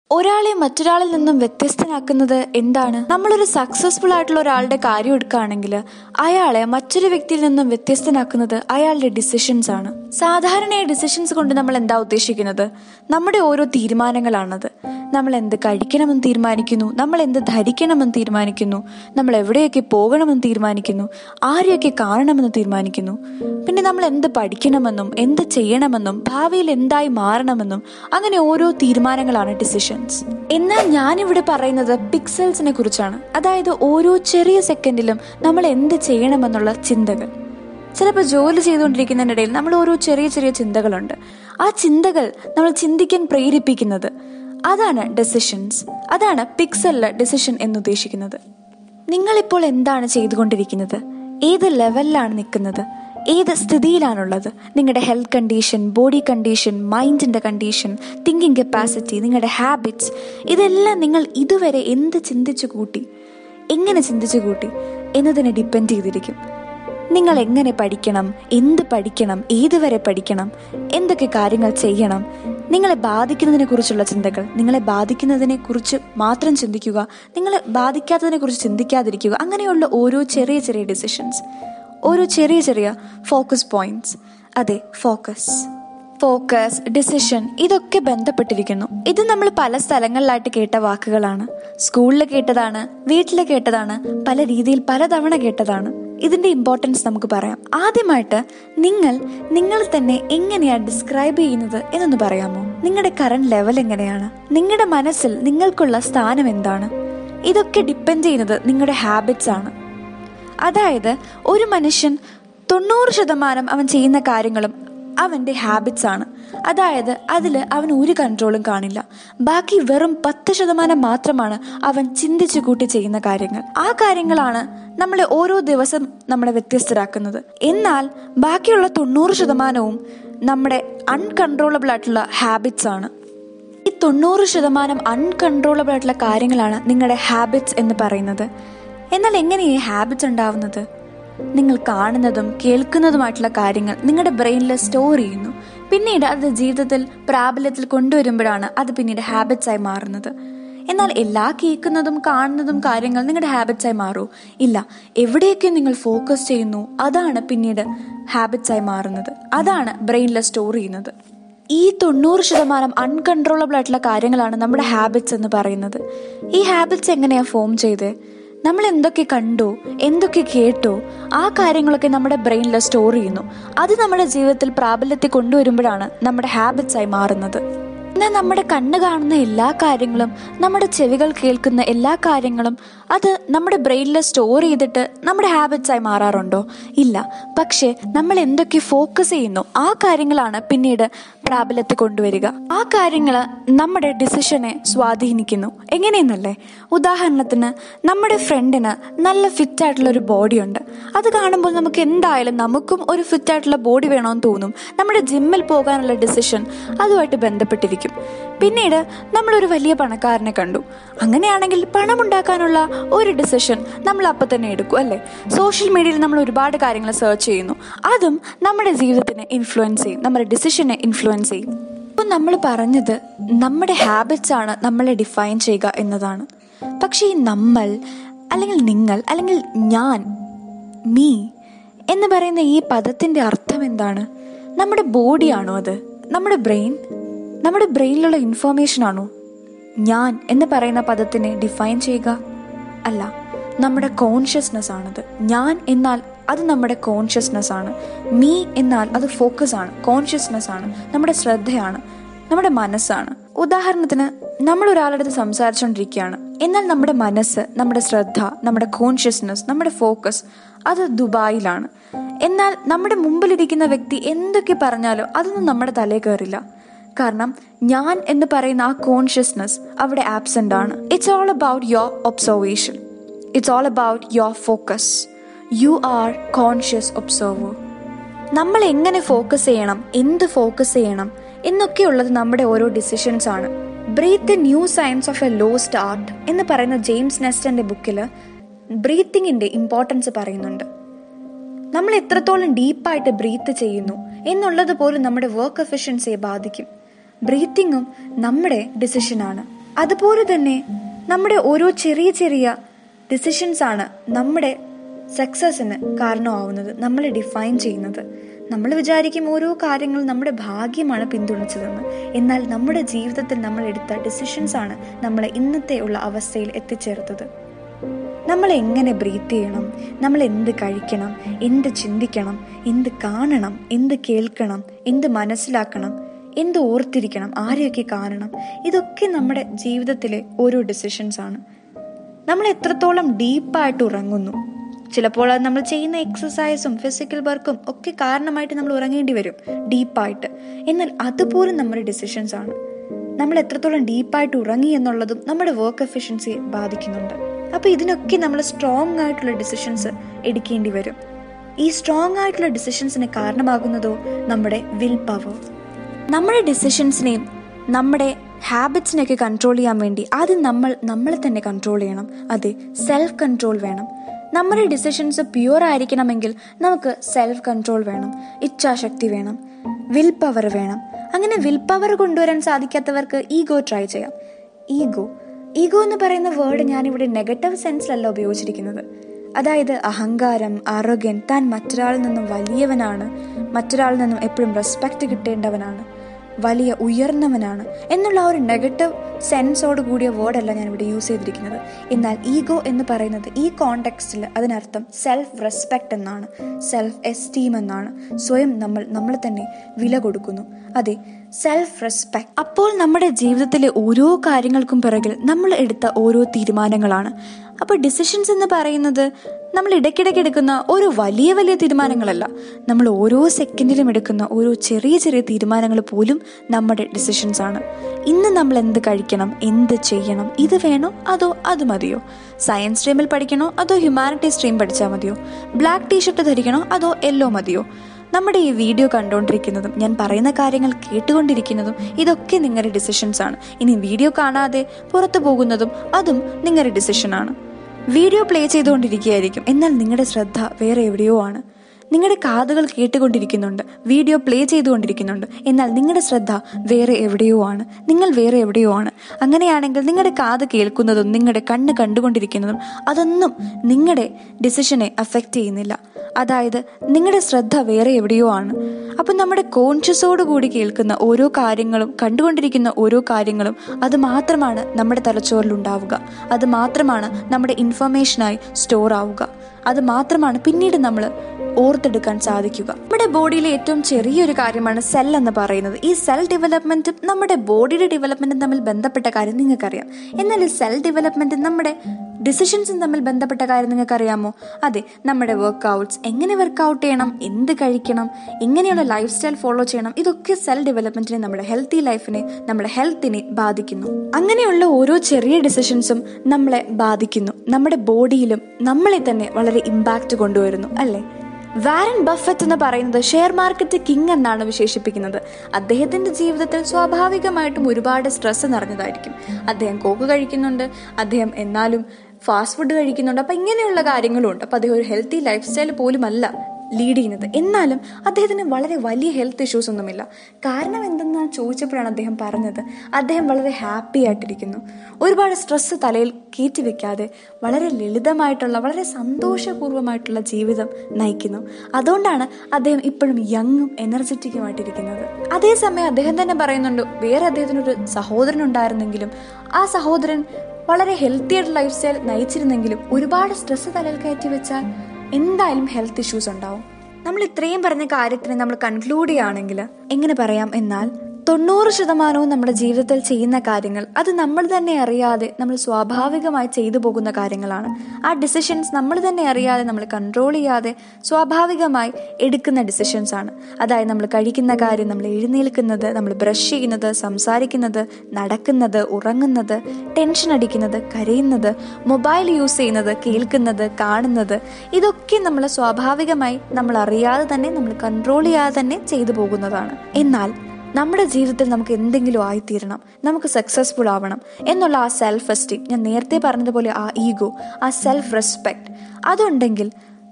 ഒരാളെ മറ്റൊരാളിൽ നിന്നും വ്യത്യസ്തനാക്കുന്നത് എന്താണ് നമ്മളൊരു സക്സസ്ഫുൾ ആയിട്ടുള്ള ഒരാളുടെ കാര്യം എടുക്കുകയാണെങ്കിൽ അയാളെ മറ്റൊരു വ്യക്തിയിൽ നിന്നും വ്യത്യസ്തനാക്കുന്നത് അയാളുടെ ഡിസിഷൻസ് ആണ് സാധാരണയായി ഡിസിഷൻസ് കൊണ്ട് നമ്മൾ എന്താ ഉദ്ദേശിക്കുന്നത് നമ്മുടെ ഓരോ തീരുമാനങ്ങളാണത് നമ്മൾ എന്ത് കഴിക്കണമെന്ന് തീരുമാനിക്കുന്നു നമ്മൾ എന്ത് ധരിക്കണമെന്ന് തീരുമാനിക്കുന്നു നമ്മൾ എവിടെയൊക്കെ പോകണമെന്ന് തീരുമാനിക്കുന്നു ആരെയൊക്കെ കാണണമെന്ന് തീരുമാനിക്കുന്നു പിന്നെ നമ്മൾ എന്ത് പഠിക്കണമെന്നും എന്ത് ചെയ്യണമെന്നും ഭാവിയിൽ എന്തായി മാറണമെന്നും അങ്ങനെ ഓരോ തീരുമാനങ്ങളാണ് ഡിസിഷൻസ് എന്നാൽ ഞാനിവിടെ പറയുന്നത് പിക്സൽസിനെ കുറിച്ചാണ് അതായത് ഓരോ ചെറിയ സെക്കൻഡിലും നമ്മൾ എന്ത് ചെയ്യണമെന്നുള്ള ചിന്തകൾ ചിലപ്പോൾ ജോലി ചെയ്തുകൊണ്ടിരിക്കുന്നതിനിടയിൽ നമ്മൾ ഓരോ ചെറിയ ചെറിയ ചിന്തകളുണ്ട് ആ ചിന്തകൾ നമ്മൾ ചിന്തിക്കാൻ പ്രേരിപ്പിക്കുന്നത് അതാണ് ഡെസിഷൻസ് അതാണ് പിക്സലില് ഡെസിഷൻ എന്ന് ഉദ്ദേശിക്കുന്നത് നിങ്ങളിപ്പോൾ എന്താണ് ചെയ്തുകൊണ്ടിരിക്കുന്നത് ഏത് ലെവലിലാണ് നിൽക്കുന്നത് ഏത് സ്ഥിതിയിലാണുള്ളത് നിങ്ങളുടെ ഹെൽത്ത് കണ്ടീഷൻ ബോഡി കണ്ടീഷൻ മൈൻഡിൻ്റെ കണ്ടീഷൻ തിങ്കിങ് കപ്പാസിറ്റി നിങ്ങളുടെ ഹാബിറ്റ്സ് ഇതെല്ലാം നിങ്ങൾ ഇതുവരെ എന്ത് ചിന്തിച്ചു കൂട്ടി എങ്ങനെ ചിന്തിച്ചു കൂട്ടി എന്നതിനെ ഡിപ്പെൻഡ് ചെയ്തിരിക്കും നിങ്ങൾ എങ്ങനെ പഠിക്കണം എന്ത് പഠിക്കണം ഏതുവരെ പഠിക്കണം എന്തൊക്കെ കാര്യങ്ങൾ ചെയ്യണം നിങ്ങളെ ബാധിക്കുന്നതിനെ കുറിച്ചുള്ള ചിന്തകൾ നിങ്ങളെ ബാധിക്കുന്നതിനെ കുറിച്ച് മാത്രം ചിന്തിക്കുക നിങ്ങളെ ബാധിക്കാത്തതിനെ കുറിച്ച് ചിന്തിക്കാതിരിക്കുക അങ്ങനെയുള്ള ഓരോ ചെറിയ ചെറിയ ഡിസിഷൻസ് ഓരോ ചെറിയ ചെറിയ ഫോക്കസ് പോയിന്റ്സ് അതെ ഫോക്കസ് ഫോക്കസ് ഡിസിഷൻ ഇതൊക്കെ ബന്ധപ്പെട്ടിരിക്കുന്നു ഇത് നമ്മൾ പല സ്ഥലങ്ങളിലായിട്ട് കേട്ട വാക്കുകളാണ് സ്കൂളിൽ കേട്ടതാണ് വീട്ടിൽ കേട്ടതാണ് പല രീതിയിൽ പലതവണ കേട്ടതാണ് ഇതിന്റെ ഇമ്പോർട്ടൻസ് നമുക്ക് പറയാം ആദ്യമായിട്ട് നിങ്ങൾ നിങ്ങൾ തന്നെ എങ്ങനെയാണ് ഡിസ്ക്രൈബ് ചെയ്യുന്നത് എന്നൊന്ന് പറയാമോ നിങ്ങളുടെ കറണ്ട് ലെവൽ എങ്ങനെയാണ് നിങ്ങളുടെ മനസ്സിൽ നിങ്ങൾക്കുള്ള സ്ഥാനം എന്താണ് ഇതൊക്കെ ഡിപ്പെൻഡ് ചെയ്യുന്നത് നിങ്ങളുടെ ഹാബിറ്റ്സ് ആണ് അതായത് ഒരു മനുഷ്യൻ തൊണ്ണൂറ് ശതമാനം അവൻ ചെയ്യുന്ന കാര്യങ്ങളും അവൻ്റെ ഹാബിറ്റ്സ് ആണ് അതായത് അതിൽ അവൻ ഒരു കൺട്രോളും കാണില്ല ബാക്കി വെറും പത്ത് ശതമാനം മാത്രമാണ് അവൻ ചിന്തിച്ചു കൂട്ടി ചെയ്യുന്ന കാര്യങ്ങൾ ആ കാര്യങ്ങളാണ് നമ്മളെ ഓരോ ദിവസം നമ്മളെ വ്യത്യസ്തരാക്കുന്നത് എന്നാൽ ബാക്കിയുള്ള തൊണ്ണൂറ് ശതമാനവും നമ്മുടെ അൺകൺട്രോളബിൾ ആയിട്ടുള്ള ഹാബിറ്റ്സ് ആണ് ഈ തൊണ്ണൂറ് ശതമാനം അൺകൺട്രോളബിൾ ആയിട്ടുള്ള കാര്യങ്ങളാണ് നിങ്ങളുടെ ഹാബിറ്റ്സ് എന്ന് പറയുന്നത് എന്നാൽ എങ്ങനെയാണ് ഈ ഹാബിറ്റ്സ് ഉണ്ടാവുന്നത് നിങ്ങൾ കാണുന്നതും കേൾക്കുന്നതുമായിട്ടുള്ള കാര്യങ്ങൾ നിങ്ങളുടെ ബ്രെയിനിൽ സ്റ്റോർ ചെയ്യുന്നു പിന്നീട് അത് ജീവിതത്തിൽ പ്രാബല്യത്തിൽ കൊണ്ടുവരുമ്പോഴാണ് അത് പിന്നീട് ഹാബിറ്റ്സ് ആയി മാറുന്നത് എന്നാൽ എല്ലാ കേൾക്കുന്നതും കാണുന്നതും കാര്യങ്ങൾ നിങ്ങളുടെ ഹാബിറ്റ്സ് ആയി മാറൂ ഇല്ല എവിടെയൊക്കെ നിങ്ങൾ ഫോക്കസ് ചെയ്യുന്നു അതാണ് പിന്നീട് ഹാബിറ്റ്സ് ആയി മാറുന്നത് അതാണ് ബ്രെയിനിൽ സ്റ്റോർ ചെയ്യുന്നത് ഈ തൊണ്ണൂറ് ശതമാനം അൺകൺട്രോളബിൾ ആയിട്ടുള്ള കാര്യങ്ങളാണ് നമ്മുടെ ഹാബിറ്റ്സ് എന്ന് പറയുന്നത് ഈ ഹാബിറ്റ്സ് എങ്ങനെയാ ഫോം ചെയ്തത് നമ്മൾ എന്തൊക്കെ കണ്ടോ എന്തൊക്കെ കേട്ടോ ആ കാര്യങ്ങളൊക്കെ നമ്മുടെ ബ്രെയിനിൽ സ്റ്റോർ ചെയ്യുന്നു അത് നമ്മുടെ ജീവിതത്തിൽ പ്രാബല്യത്തിൽ കൊണ്ടുവരുമ്പോഴാണ് നമ്മുടെ ഹാബിറ്റ്സ് ആയി മാറുന്നത് എന്നാൽ നമ്മുടെ കണ്ണ് കാണുന്ന എല്ലാ കാര്യങ്ങളും നമ്മുടെ ചെവികൾ കേൾക്കുന്ന എല്ലാ കാര്യങ്ങളും അത് നമ്മുടെ ബ്രെയിനിൽ സ്റ്റോർ ചെയ്തിട്ട് നമ്മുടെ ഹാബിറ്റ്സ് ആയി മാറാറുണ്ടോ ഇല്ല പക്ഷേ നമ്മൾ എന്തൊക്കെ ഫോക്കസ് ചെയ്യുന്നു ആ കാര്യങ്ങളാണ് പിന്നീട് പ്രാബല്യത്തിൽ കൊണ്ടുവരിക ആ കാര്യങ്ങൾ നമ്മുടെ ഡിസിഷനെ സ്വാധീനിക്കുന്നു എങ്ങനെയെന്നല്ലേ ഉദാഹരണത്തിന് നമ്മുടെ ഫ്രണ്ടിന് നല്ല ഫിറ്റ് ആയിട്ടുള്ള ഒരു ബോഡി ഉണ്ട് അത് കാണുമ്പോൾ നമുക്ക് എന്തായാലും നമുക്കും ഒരു ഫിറ്റ് ആയിട്ടുള്ള ബോഡി വേണമെന്ന് തോന്നും നമ്മുടെ ജിമ്മിൽ പോകാനുള്ള ഡിസിഷൻ അതുമായിട്ട് ബന്ധപ്പെട്ടിരിക്കും പിന്നീട് നമ്മളൊരു വലിയ പണക്കാരനെ കണ്ടു അങ്ങനെയാണെങ്കിൽ പണം ഉണ്ടാക്കാനുള്ള ഒരു ഡിസിഷൻ നമ്മൾ അപ്പം തന്നെ എടുക്കും അല്ലേ സോഷ്യൽ മീഡിയയിൽ നമ്മൾ ഒരുപാട് കാര്യങ്ങൾ സെർച്ച് ചെയ്യുന്നു അതും നമ്മുടെ ജീവിതത്തിനെ ഇൻഫ്ലുവൻസ് ചെയ്യും നമ്മുടെ ഡിസിഷനെ ഇൻഫ്ലുവൻസ് ചെയ്യും ഇപ്പം നമ്മൾ പറഞ്ഞത് നമ്മുടെ ഹാബിറ്റ്സ് ആണ് നമ്മളെ ഡിഫൈൻ ചെയ്യുക എന്നതാണ് പക്ഷേ ഈ നമ്മൾ അല്ലെങ്കിൽ നിങ്ങൾ അല്ലെങ്കിൽ ഞാൻ മീ എന്ന് പറയുന്ന ഈ പദത്തിൻ്റെ അർത്ഥം എന്താണ് നമ്മുടെ ബോഡിയാണോ അത് നമ്മുടെ ബ്രെയിൻ നമ്മുടെ ബ്രെയിനിലുള്ള ഇൻഫോർമേഷൻ ആണോ ഞാൻ എന്ന് പറയുന്ന പദത്തിനെ ഡിഫൈൻ ചെയ്യുക അല്ല നമ്മുടെ കോൺഷ്യസ്നെസ് ആണത് ഞാൻ എന്നാൽ അത് നമ്മുടെ കോൺഷ്യസ്നെസ് ആണ് മീ എന്നാൽ അത് ഫോക്കസ് ആണ് കോൺഷ്യസ്നെസ് ആണ് നമ്മുടെ ശ്രദ്ധയാണ് നമ്മുടെ മനസ്സാണ് ഉദാഹരണത്തിന് നമ്മൾ ഒരാളുടെ അടുത്ത് സംസാരിച്ചുകൊണ്ടിരിക്കുകയാണ് എന്നാൽ നമ്മുടെ മനസ്സ് നമ്മുടെ ശ്രദ്ധ നമ്മുടെ കോൺഷ്യസ്നെസ് നമ്മുടെ ഫോക്കസ് അത് ദുബായിലാണ് എന്നാൽ നമ്മുടെ മുമ്പിലിരിക്കുന്ന വ്യക്തി എന്തൊക്കെ പറഞ്ഞാലും അതൊന്നും നമ്മുടെ തലയിൽ കയറില്ല കാരണം ഞാൻ എന്ന് പറയുന്ന ആ കോൺഷ്യസ്നെസ് അവിടെ ആബ്സെന്റ് ആണ് it's all about your observation it's all about your focus you are conscious observer നമ്മൾ എങ്ങനെ ഫോക്കസ് ചെയ്യണം എന്ത് ഫോക്കസ് ചെയ്യണം എന്നൊക്കെയുള്ളത് നമ്മുടെ ഓരോ ഡിസിഷൻസ് ആണ് breath the new science of a lost art എന്ന് പറയുന്ന ജെയിംസ് നെസ്റ്റന്റെ ബുക്കിൽ ബ്രീത്തിങ്ങിന്റെ ഇമ്പോർട്ടൻസ് പറയുന്നുണ്ട് നമ്മൾ എത്രത്തോളം ഡീപ്പായിട്ട് ബ്രീത്ത് ചെയ്യുന്നു എന്നുള്ളത് പോലും നമ്മുടെ വർക്ക് എഫിഷ്യൻസിയെ ബാധിക്കും ബ്രീത്തിങ്ങും നമ്മുടെ ഡിസിഷനാണ് അതുപോലെ തന്നെ നമ്മുടെ ഓരോ ചെറിയ ചെറിയ ഡിസിഷൻസ് ആണ് നമ്മുടെ സക്സസിന് കാരണമാവുന്നത് നമ്മളെ ഡിഫൈൻ ചെയ്യുന്നത് നമ്മൾ വിചാരിക്കും ഓരോ കാര്യങ്ങളും നമ്മുടെ ഭാഗ്യമാണ് പിന്തുണച്ചതെന്ന് എന്നാൽ നമ്മുടെ ജീവിതത്തിൽ നമ്മൾ എടുത്ത ഡിസിഷൻസ് ആണ് നമ്മളെ ഇന്നത്തെ ഉള്ള അവസ്ഥയിൽ എത്തിച്ചേർത്തത് നമ്മൾ എങ്ങനെ ബ്രീത്ത് ചെയ്യണം നമ്മൾ എന്ത് കഴിക്കണം എന്ത് ചിന്തിക്കണം എന്ത് കാണണം എന്ത് കേൾക്കണം എന്ത് മനസ്സിലാക്കണം എന്ത് ഓർത്തിരിക്കണം ആരെയൊക്കെ കാണണം ഇതൊക്കെ നമ്മുടെ ജീവിതത്തിലെ ഓരോ ഡിസിഷൻസ് ആണ് നമ്മൾ എത്രത്തോളം ഡീപ്പായിട്ട് ഉറങ്ങുന്നു ചിലപ്പോൾ അത് നമ്മൾ ചെയ്യുന്ന എക്സസൈസും ഫിസിക്കൽ വർക്കും ഒക്കെ കാരണമായിട്ട് നമ്മൾ ഉറങ്ങേണ്ടി വരും ഡീപ്പായിട്ട് എന്നാൽ അതുപോലും നമ്മുടെ ഡിസിഷൻസ് ആണ് നമ്മൾ എത്രത്തോളം ഡീപ്പായിട്ട് ഉറങ്ങി എന്നുള്ളതും നമ്മുടെ വർക്ക് എഫിഷ്യൻസിയെ ബാധിക്കുന്നുണ്ട് അപ്പൊ ഇതിനൊക്കെ നമ്മൾ സ്ട്രോങ് ആയിട്ടുള്ള ഡിസിഷൻസ് എടുക്കേണ്ടി വരും ഈ സ്ട്രോങ് ആയിട്ടുള്ള ഡിസിഷൻസിന് കാരണമാകുന്നതോ നമ്മുടെ വിൽ പവർ നമ്മുടെ ഡിസിഷൻസിനെയും നമ്മുടെ ഹാബിറ്റ്സിനെയൊക്കെ കൺട്രോൾ ചെയ്യാൻ വേണ്ടി ആദ്യം നമ്മൾ നമ്മളെ തന്നെ കൺട്രോൾ ചെയ്യണം അതെ സെൽഫ് കൺട്രോൾ വേണം നമ്മുടെ ഡിസിഷൻസ് പ്യുവർ ആയിരിക്കണമെങ്കിൽ നമുക്ക് സെൽഫ് കൺട്രോൾ വേണം ഇച്ഛാശക്തി വേണം വിൽ പവർ വേണം അങ്ങനെ വിൽ പവർ കൊണ്ടുവരാൻ സാധിക്കാത്തവർക്ക് ഈഗോ ട്രൈ ചെയ്യാം ഈഗോ ഈഗോ എന്ന് പറയുന്ന വേർഡ് ഞാനിവിടെ നെഗറ്റീവ് സെൻസിലല്ല ഉപയോഗിച്ചിരിക്കുന്നത് അതായത് അഹങ്കാരം ആരോഗ്യൻ താൻ മറ്റൊരാളിൽ നിന്നും വലിയവനാണ് മറ്റൊരാളിൽ നിന്നും എപ്പോഴും റെസ്പെക്റ്റ് കിട്ടേണ്ടവനാണ് വലിയ ഉയർന്നവനാണ് എന്നുള്ള ആ ഒരു നെഗറ്റീവ് സെൻസോട് കൂടിയ വേർഡല്ല ഞാൻ ഇവിടെ യൂസ് ചെയ്തിരിക്കുന്നത് എന്നാൽ ഈഗോ എന്ന് പറയുന്നത് ഈ കോണ്ടെക്സ്റ്റിൽ അതിനർത്ഥം സെൽഫ് റെസ്പെക്റ്റ് എന്നാണ് സെൽഫ് എസ്റ്റീം എന്നാണ് സ്വയം നമ്മൾ നമ്മൾ തന്നെ വില കൊടുക്കുന്നു അതെ സെൽഫ് റെസ്പെക്ട് അപ്പോൾ നമ്മുടെ ജീവിതത്തിലെ ഓരോ കാര്യങ്ങൾക്കും പിറകിൽ നമ്മൾ എടുത്ത ഓരോ തീരുമാനങ്ങളാണ് അപ്പോൾ ഡിസിഷൻസ് എന്ന് പറയുന്നത് നമ്മൾ ഇടയ്ക്കിടയ്ക്ക് എടുക്കുന്ന ഒരു വലിയ വലിയ തീരുമാനങ്ങളല്ല നമ്മൾ ഓരോ സെക്കൻഡിലും എടുക്കുന്ന ഓരോ ചെറിയ ചെറിയ തീരുമാനങ്ങൾ പോലും നമ്മുടെ ഡിസിഷൻസ് ആണ് ഇന്ന് നമ്മൾ എന്ത് കഴിക്കണം എന്ത് ചെയ്യണം ഇത് വേണോ അതോ അത് മതിയോ സയൻസ് സ്ട്രീമിൽ പഠിക്കണോ അതോ ഹ്യൂമാനിറ്റി സ്ട്രീം പഠിച്ചാൽ മതിയോ ബ്ലാക്ക് ടീഷർട്ട് ധരിക്കണോ അതോ യെല്ലോ മതിയോ നമ്മുടെ ഈ വീഡിയോ കണ്ടുകൊണ്ടിരിക്കുന്നതും ഞാൻ പറയുന്ന കാര്യങ്ങൾ കേട്ടുകൊണ്ടിരിക്കുന്നതും ഇതൊക്കെ നിങ്ങളുടെ ഡിസിഷൻസ് ആണ് ഇനി വീഡിയോ കാണാതെ പുറത്തു പോകുന്നതും അതും നിങ്ങളുടെ ഡിസിഷനാണ് വീഡിയോ പ്ലേ ചെയ്തുകൊണ്ടിരിക്കുകയായിരിക്കും എന്നാൽ നിങ്ങളുടെ ശ്രദ്ധ വേറെ എവിടെയോ ആണ് നിങ്ങളുടെ കാതുകൾ കേട്ടുകൊണ്ടിരിക്കുന്നുണ്ട് വീഡിയോ പ്ലേ ചെയ്തുകൊണ്ടിരിക്കുന്നുണ്ട് എന്നാൽ നിങ്ങളുടെ ശ്രദ്ധ വേറെ എവിടെയോ ആണ് നിങ്ങൾ വേറെ എവിടെയോ ആണ് അങ്ങനെയാണെങ്കിൽ നിങ്ങളുടെ കാത് കേൾക്കുന്നതും നിങ്ങളുടെ കണ്ണ് കണ്ടുകൊണ്ടിരിക്കുന്നതും അതൊന്നും നിങ്ങളുടെ ഡിസിഷനെ അഫക്റ്റ് ചെയ്യുന്നില്ല അതായത് നിങ്ങളുടെ ശ്രദ്ധ വേറെ എവിടെയോ ആണ് അപ്പം നമ്മുടെ കോൺഷ്യസോട് കൂടി കേൾക്കുന്ന ഓരോ കാര്യങ്ങളും കണ്ടുകൊണ്ടിരിക്കുന്ന ഓരോ കാര്യങ്ങളും അത് മാത്രമാണ് നമ്മുടെ തലച്ചോറിൽ ഉണ്ടാവുക അത് മാത്രമാണ് നമ്മുടെ ഇൻഫർമേഷനായി സ്റ്റോർ ആവുക അത് മാത്രമാണ് പിന്നീട് നമ്മൾ ഓർത്തെടുക്കാൻ സാധിക്കുക നമ്മുടെ ബോഡിയിലെ ഏറ്റവും ചെറിയൊരു കാര്യമാണ് സെൽ എന്ന് പറയുന്നത് ഈ സെൽ ഡെവലപ്മെന്റും നമ്മുടെ ബോഡിയുടെ ഡെവലപ്മെന്റും തമ്മിൽ ബന്ധപ്പെട്ട കാര്യം നിങ്ങൾക്കറിയാം എന്നാൽ ഈ സെൽ ഡെവലപ്മെന്റും നമ്മുടെ ഡിസിഷൻസും തമ്മിൽ ബന്ധപ്പെട്ട കാര്യം നിങ്ങൾക്കറിയാമോ അതെ നമ്മുടെ വർക്ക്ഔട്ട്സ് എങ്ങനെ വർക്ക്ഔട്ട് ചെയ്യണം എന്ത് കഴിക്കണം എങ്ങനെയുള്ള ലൈഫ് സ്റ്റൈൽ ഫോളോ ചെയ്യണം ഇതൊക്കെ സെൽ ഡെവലപ്മെന്റിനെ നമ്മുടെ ഹെൽത്തി ലൈഫിനെ നമ്മുടെ ഹെൽത്തിനെ ബാധിക്കുന്നു അങ്ങനെയുള്ള ഓരോ ചെറിയ ഡിസിഷൻസും നമ്മളെ ബാധിക്കുന്നു നമ്മുടെ ബോഡിയിലും നമ്മളെ തന്നെ വളരെ ഇമ്പാക്റ്റ് കൊണ്ടുവരുന്നു അല്ലേ വാരൻ ബഫറ്റ് എന്ന് പറയുന്നത് ഷെയർ മാർക്കറ്റ് കിങ് എന്നാണ് വിശേഷിപ്പിക്കുന്നത് അദ്ദേഹത്തിന്റെ ജീവിതത്തിൽ സ്വാഭാവികമായിട്ടും ഒരുപാട് സ്ട്രെസ് നിറഞ്ഞതായിരിക്കും അദ്ദേഹം കോക്ക് കഴിക്കുന്നുണ്ട് അദ്ദേഹം എന്നാലും ഫാസ്റ്റ് ഫുഡ് കഴിക്കുന്നുണ്ട് അപ്പൊ ഇങ്ങനെയുള്ള കാര്യങ്ങളും ഉണ്ട് അപ്പൊ അദ്ദേഹം ഒരു ഹെൽത്തി ലൈഫ് സ്റ്റൈൽ പോലുമല്ല ലീഡ് ചെയ്യുന്നത് എന്നാലും അദ്ദേഹത്തിന് വളരെ വലിയ ഹെൽത്ത് ഇഷ്യൂസ് ഒന്നുമില്ല കാരണം എന്തെന്ന് ചോദിച്ചപ്പോഴാണ് അദ്ദേഹം പറഞ്ഞത് അദ്ദേഹം വളരെ ഹാപ്പി ആയിട്ടിരിക്കുന്നു ഒരുപാട് സ്ട്രെസ് തലയിൽ കയറ്റി വെക്കാതെ വളരെ ലളിതമായിട്ടുള്ള വളരെ സന്തോഷപൂർവ്വമായിട്ടുള്ള ജീവിതം നയിക്കുന്നു അതുകൊണ്ടാണ് അദ്ദേഹം ഇപ്പോഴും യങ്ങും എനർജറ്റിക്കുമായിട്ടിരിക്കുന്നത് അതേസമയം അദ്ദേഹം തന്നെ പറയുന്നുണ്ട് വേറെ അദ്ദേഹത്തിനൊരു സഹോദരൻ ഉണ്ടായിരുന്നെങ്കിലും ആ സഹോദരൻ വളരെ ഹെൽത്തി ആയിട്ട് ലൈഫ് സ്റ്റൈൽ നയിച്ചിരുന്നെങ്കിലും ഒരുപാട് സ്ട്രെസ് തലയിൽ കയറ്റി വെച്ചാൽ എന്തായാലും ഹെൽത്ത് ഇഷ്യൂസ് ഉണ്ടാവും നമ്മൾ ഇത്രയും പറഞ്ഞ കാര്യത്തിന് നമ്മൾ കൺക്ലൂഡ് ചെയ്യുകയാണെങ്കിൽ എങ്ങനെ പറയാം എന്നാൽ തൊണ്ണൂറ് ശതമാനവും നമ്മുടെ ജീവിതത്തിൽ ചെയ്യുന്ന കാര്യങ്ങൾ അത് നമ്മൾ തന്നെ അറിയാതെ നമ്മൾ സ്വാഭാവികമായി ചെയ്തു പോകുന്ന കാര്യങ്ങളാണ് ആ ഡിസിഷൻസ് നമ്മൾ തന്നെ അറിയാതെ നമ്മൾ കൺട്രോൾ ചെയ്യാതെ സ്വാഭാവികമായി എടുക്കുന്ന ഡിസിഷൻസ് ആണ് അതായത് നമ്മൾ കഴിക്കുന്ന കാര്യം നമ്മൾ എഴുന്നേൽക്കുന്നത് നമ്മൾ ബ്രഷ് ചെയ്യുന്നത് സംസാരിക്കുന്നത് നടക്കുന്നത് ഉറങ്ങുന്നത് ടെൻഷൻ അടിക്കുന്നത് കരയുന്നത് മൊബൈൽ യൂസ് ചെയ്യുന്നത് കേൾക്കുന്നത് കാണുന്നത് ഇതൊക്കെ നമ്മൾ സ്വാഭാവികമായി നമ്മൾ അറിയാതെ തന്നെ നമ്മൾ കൺട്രോൾ ചെയ്യാതെ തന്നെ ചെയ്തു പോകുന്നതാണ് എന്നാൽ നമ്മുടെ ജീവിതത്തിൽ നമുക്ക് എന്തെങ്കിലും ആയിത്തീരണം നമുക്ക് സക്സസ്ഫുൾ ആവണം എന്നുള്ള ആ സെൽഫ് എസ്റ്റീം ഞാൻ നേരത്തെ പറഞ്ഞതുപോലെ ആ ഈഗോ ആ സെൽഫ് റെസ്പെക്ട് അതുണ്ടെങ്കിൽ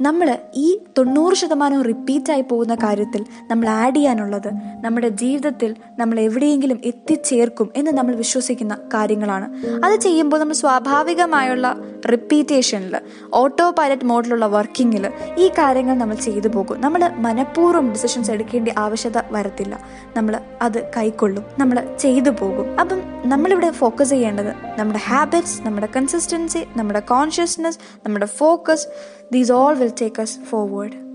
നമ്മൾ ഈ തൊണ്ണൂറ് ശതമാനം റിപ്പീറ്റായി പോകുന്ന കാര്യത്തിൽ നമ്മൾ ആഡ് ചെയ്യാനുള്ളത് നമ്മുടെ ജീവിതത്തിൽ നമ്മൾ എവിടെയെങ്കിലും എത്തിച്ചേർക്കും എന്ന് നമ്മൾ വിശ്വസിക്കുന്ന കാര്യങ്ങളാണ് അത് ചെയ്യുമ്പോൾ നമ്മൾ സ്വാഭാവികമായുള്ള റിപ്പീറ്റേഷനിൽ ഓട്ടോ പൈലറ്റ് മോഡിലുള്ള വർക്കിങ്ങിൽ ഈ കാര്യങ്ങൾ നമ്മൾ ചെയ്തു പോകും നമ്മൾ മനഃപൂർവ്വം ഡിസിഷൻസ് എടുക്കേണ്ട ആവശ്യത വരത്തില്ല നമ്മൾ അത് കൈക്കൊള്ളും നമ്മൾ ചെയ്തു പോകും അപ്പം നമ്മളിവിടെ ഫോക്കസ് ചെയ്യേണ്ടത് നമ്മുടെ ഹാബിറ്റ്സ് നമ്മുടെ കൺസിസ്റ്റൻസി നമ്മുടെ കോൺഷ്യസ്നെസ് നമ്മുടെ focus these all will take us forward